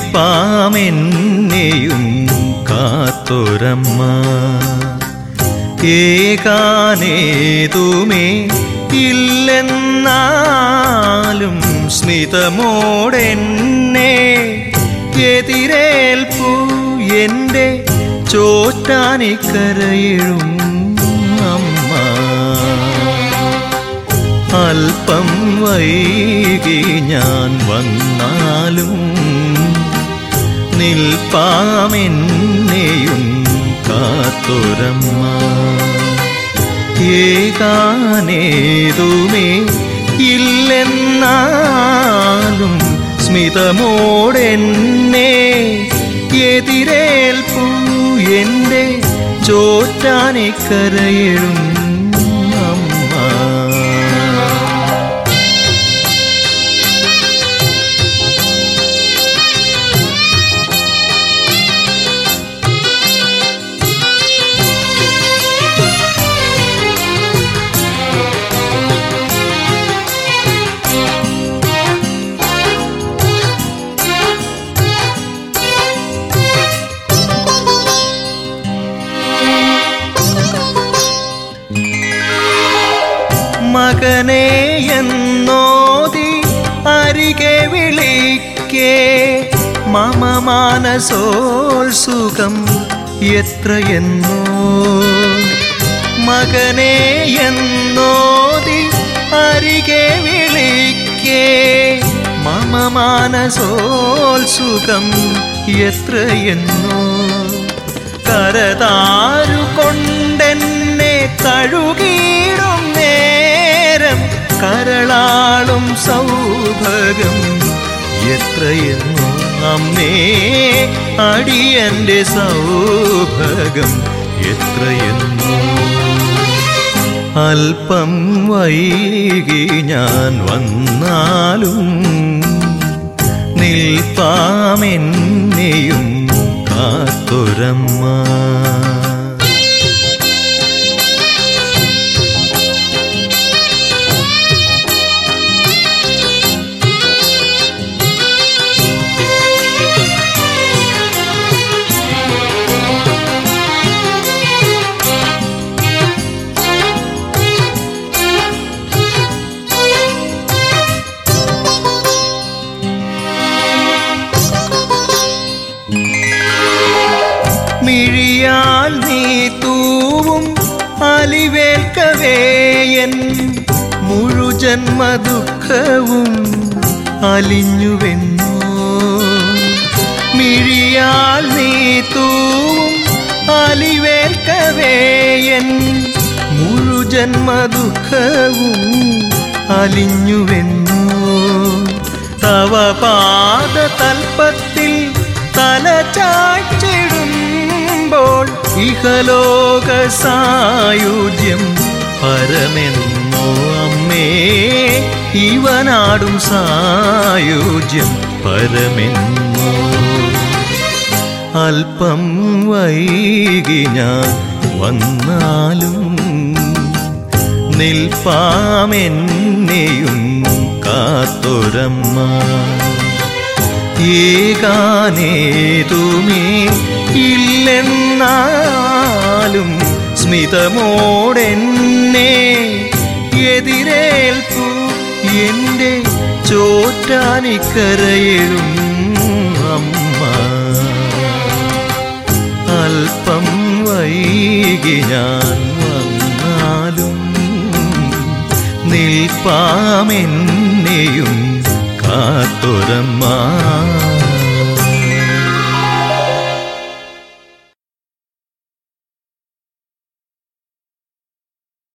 നിൽപ്പാമെന്നെയും കാത്തൊരമ്മ ഏകാനേതുമേ ഇല്ലെന്നാലും സ്മിതമോടെന്നെ എതിരേൽപ്പു എൻ്റെ ചോറ്റാനിക്കരയിഴും അമ്മ അല്പം വൈകി ഞാൻ വന്നാലും നിൽപ്പാമെന്നെയും കാത്തൊരമ്മ ഏകാനേതുമേ ഇല്ലെന്നാലും സ്മിതമോടെന്നെ എതിരേൽപ്പു എൻ്റെ ചോറ്റാനിക്കരയിഴും അമ്മ മകനെ എന്നോതി അരികെ വിളിക്കേ മമ മാനസോത്സുഖം എത്രയെന്നോ മകനെ എന്നോതി അരികെ വിളിക്കേ മമ മാനസോത്സുഖം എത്രയെന്നോ കരതാരു കൊണ്ടെന്നെ കഴുകിയിടും നേരം കരളാളും സൗഭകം എത്രയെന്നോ അമ്മേ അടിയന്റെ സൗഭകം എത്രയെന്നോ അല്പം വൈകി ഞാൻ വന്നാലും നിൽപ്പാമെന്നെയും കാത്തൊരമ്മ മിഴിയാൽ നീ തൂവും അലിവേൽക്കവേയൻ മുഴുജന്മ ദുഃഖവും അലിഞ്ഞുവെന്നോ മിഴിയാൽ നീ തൂവും അലിവേൽക്കവേയൻ മുഴുജന്മ ദുഃഖവും അലിഞ്ഞുവെന്നോ തവ പാദ തൽപ്പത്തിൽ തല ചാച്ചിടുമ്പോൾ ഇഹലോക സായുജ്യം പരമെന്നോ അമ്മേ ഇവനാടും സായുജ്യം പരമെന്നോ അല്പം വൈകി ഞാൻ വന്നാലും നിൽപ്പാമെന്നെയും കാത്തൊരമ്മ ഏകാനേതുമേ ഇല്ലെന്നാലും സ്മിതമോടെന്നെ എതിരേൽപ്പു എൻ്റെ ചോറ്റാനിക്കരയിഴും അമ്മ അല്പം വൈകി ഞാൻ വന്നാലും നിൽപ്പാമെന്നെയും കാത്തൊരമ്മ